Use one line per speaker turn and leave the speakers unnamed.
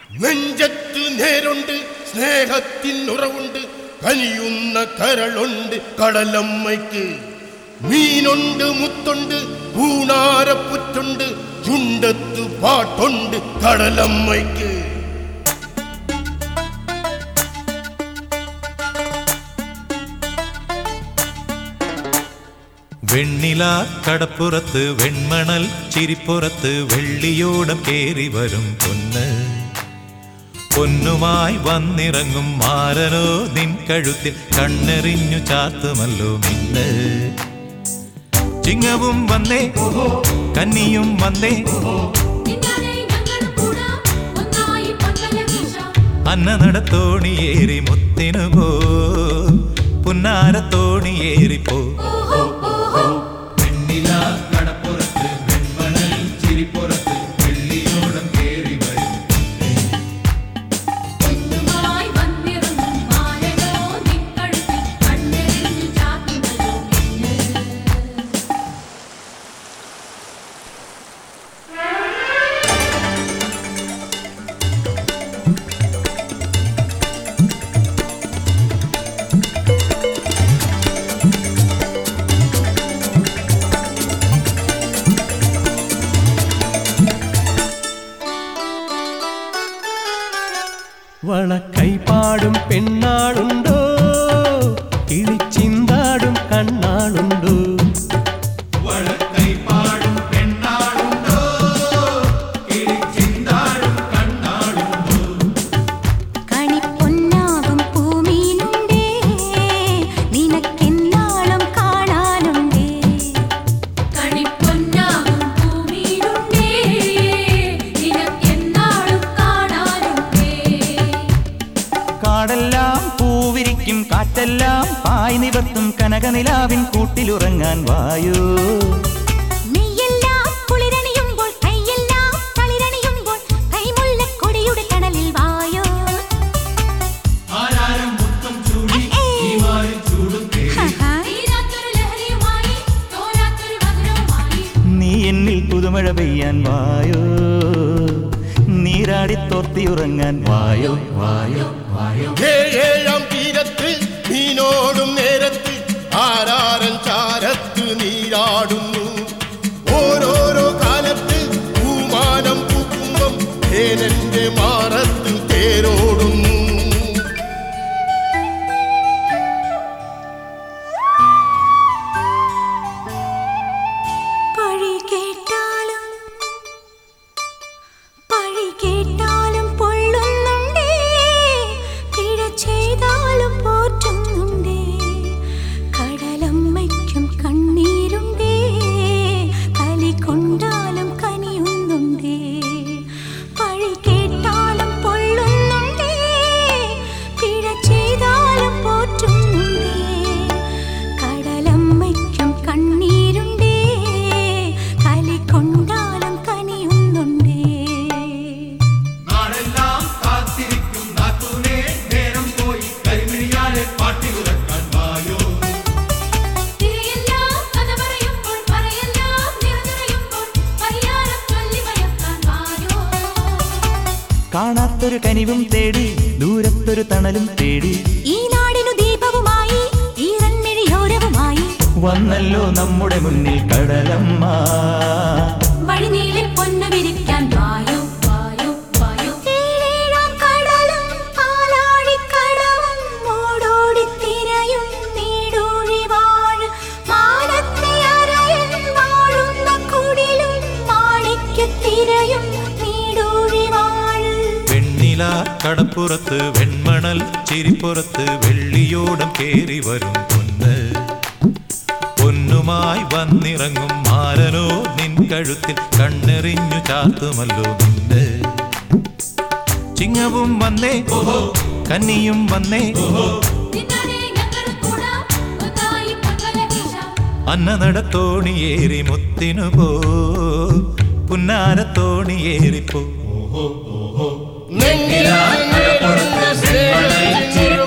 നെഞ്ചത്ത് നേരുണ്ട് സ്നേഹത്തിൻ ഉറവുണ്ട് കനിയുന്ന കരളുണ്ട് കടലമ്മയ്ക്ക് മീനുണ്ട് മുത്തുണ്ട് പൂണാരപ്പുറ്റുണ്ട് ചുണ്ടത്ത് പാട്ടുണ്ട് കടലമ്മയ്ക്ക്
വെണ്ണില കടപ്പുറത്ത് വെൺമണൽ ചിരിപ്പുറത്ത് വെള്ളിയോടം കേറി വരും പൊന്ന് പൊന്നുമായി വന്നിറങ്ങും മാരനോ നിൻ കഴുത്തിൽ കണ്ണെറിഞ്ഞു ചാത്തുമല്ലോ മിന്ന് ചിങ്ങവും വന്നേ കന്നിയും വന്നേ
നിങ്ങളെ ഞങ്ങൾ കൂടാ ഒന്നായി പന്തല വീശാം
അന്ന നടത്തോണിയേറി മുത്തിനു പോ പുന്നാരത്തോണിയേറിപ്പോ
ഓഹോ ഓഹോ
വെണ്ണില കടപ്പുറത്ത് വെൺമണൽ ചിരിപ്പുറത്ത് വെള്ളിയോടം കേറി വരും
ഒന്നുമായി വന്നിറങ്ങും മാലനോ നിക്കഴുത്തിൽ കണ്ണെറിഞ്ഞു ചാത്തുമല്ലോ മിന്നൽ
വളക്കൈപ്പാടും പെണ്ണാളുണ്ടോ കിളിച്ചിന്താടും കണ്ണാളുണ്ടോ
കണിപ്പൊന്നാകും പൂമീനുണ്ടേ നിനക്കെന്നാളും കാണാനുണ്ടേ
കണിപ്പൊന്നാകും പൂമീനുണ്ടേ നിനക്കെന്നാളും കാണാനുണ്ടേ
കാടെല്ലാം പൂവിരിക്കും കാറ്റെല്ലാം പായ് നിവർത്തും കനകനിലാവിൻ കൂട്ടിലുറങ്ങാൻ വായൂ
മെയ്യെല്ലാം കുളിരണിയുമ്പോൾ കൈയെല്ലാം തളിരണിയുമ്പോൾ കൈമുല്ലക്കൊടിയുടെ കടലിൽ വായോ ഹഹാ.
തീരാത്തൊരു ലഹരിയുമായി തോരാത്തൊരു മധുരവുമായി
നീ എന്നിൽ പുതുമഴ പെയ്യാൻ വായോ നീരാടി തോർത്തിയുറങ്ങാൻ വായോ വായോ വായോ
ഏഴേഴാം തീരത്ത് മീനോടും നേരത്ത് ആരാരൻ ചാരത്ത് നീരാടുന്നു ഓരോരോ കാലത്ത് പൂമാനം പൂക്കുമ്പം തേനന്റെ മാറത്ത് തേരോടുന്നു
പഴി കേട്ടാലും പഴി കേട്ടാലും പൊള്ളുന്നുണ്ടേ പിഴ ചെയ്താലും പോറ്റുന്നുണ്ടേ കടലമ്മയ്ക്കും കണ്ണീരുണ്ടേ കലി കൊണ്ടാലും കനിയുന്നുണ്ടേ പഴി കേട്ടാലും പൊള്ളുന്നുണ്ടേ പിഴ ചെയ്താലും പോറ്റുന്നുണ്ടേ കടലമ്മയ്ക്കും കണ്ണീരുണ്ടേ കലി കൊണ്ടാലും കനിയുന്നുണ്ടേ
നാടെല്ലാം കാത്തിരിക്കും നാത്തൂനെ നേരം പോയി കരിമിഴിയാലെ പാട്ടിലുറക്കാൻ വായോ
തിരയെല്ലാം കഥ പറയുമ്പോൾ പറയെല്ലാം നിറനിറയുമ്പോൾ പരിയാരം ചൊല്ലി മയക്കാൻ വായോ
കാണാത്തൊരു കനിവും തേടി ദൂരത്തൊരു തണലും തേടി
ഈ നാടിനു ദീപവുമായി ഈറൻമിഴിയോരവുമായി
വന്നല്ലോ നമ്മുടെ മുന്നിൽ കടലമ്മ
വഴിനീളെ പൊന്നു വിരിക്കാൻ വായോ വായോ വായോ
ഏഴേഴാം കടലും പാലാഴിക്കടവും ഓടോടി തിരയും നീടൂഴി വാഴ് മാനത്തെ അരയൻ വാഴുന്ന കുടിലും മാണിക്യത്തിരയും നീടൂഴി വാഴ്
വെണ്ണില കടപ്പുറത്ത് വെൺമണൽ ചിരിപ്പുറത്ത് വെള്ളിയോടം കേറി വരും പൊന്ന് പൊന്നുമായി വന്നിറങ്ങും മാരനോ നിൻ കഴുത്തിൽ കണ്ണെറിഞ്ഞു ചാത്തുമല്ലോ മിന്ന് ചിങ്ങവും വന്നേ കന്നിയും വന്നേ
നിങ്ങളെ ഞങ്ങൾ കൂടാ ഒന്നായി പന്തല വീശാം
അന്ന നടത്തോണിയേറി മുത്തിനു പോ പുന്നാരത്തോണിയേറിപ്പോ
നെഞ്ചിൽ നേരുണ്ട് സ്നേഹത്തിൻ